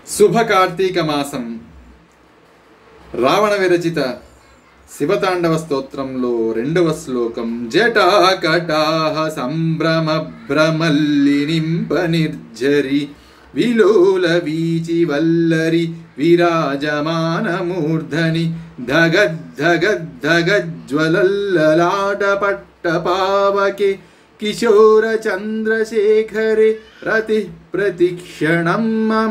శుభ కార్తీక మాసం రావణ విరచిత శివతాండవ స్తోత్రంలో రెండవ శ్లోకం జటాకటాహ సంభ్రమ భ్రమల్లి నింప నిర్జరి విలోల వీచి వల్లరి విరాజమానమూర్ధని ధగద్ధగద్ధగజ్వలల్లలాట పట్ట పావకే కిశోర చంద్రశేఖరే రతి ప్రతిక్షణం మమ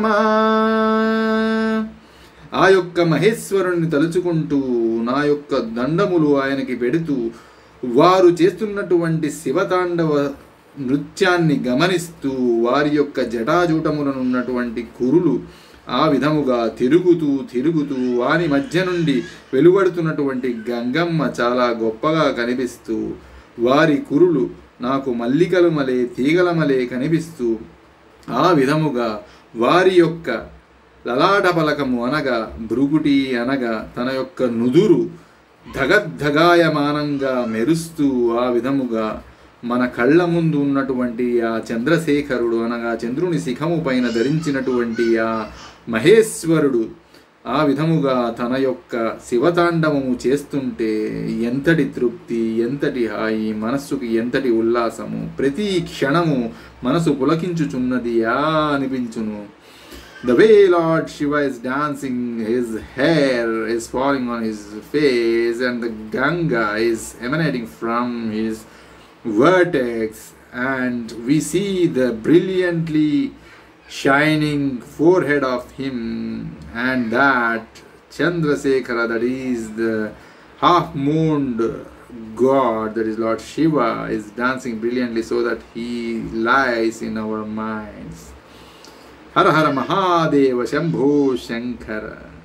ఆ యొక్క మహేశ్వరుణ్ణి తలుచుకుంటూ నా యొక్క దండములు ఆయనకి పెడుతూ వారు చేస్తున్నటువంటి శివతాండవ నృత్యాన్ని గమనిస్తూ వారి యొక్క జటాజూటములను ఉన్నటువంటి కురులు ఆ విధముగా తిరుగుతూ తిరుగుతూ వారి మధ్య నుండి వెలువడుతున్నటువంటి గంగమ్మ చాలా గొప్పగా కనిపిస్తూ వారి కురులు నాకు మల్లికలు మలే తీగల మలే కనిపిస్తూ ఆ విధముగా వారి యొక్క లలాట పలకము అనగా భృగుటి అనగా తన యొక్క నుదురు ధగద్ధగాయమానంగా మెరుస్తూ ఆ విధముగా మన కళ్ళ ముందు ఉన్నటువంటి ఆ చంద్రశేఖరుడు అనగా చంద్రుని శిఖము పైన ధరించినటువంటి ఆ మహేశ్వరుడు ఆ విధముగా తన యొక్క శివతాండవము చేస్తుంటే ఎంతటి తృప్తి ఎంతటి హాయి మనస్సుకి ఎంతటి ఉల్లాసము ప్రతి క్షణము మనసు పులకించుచున్నది ఆ అనిపించును The way Lord Shiva is dancing, his hair is falling on his face, and the Ganga is emanating from his vertex, and we see the brilliantly shining forehead of him, and that Chandrasekhara, that is the half mooned God, that is Lord Shiva, is dancing brilliantly so that he lies in our minds. Hara Hara Mahadeva Shambho Shankara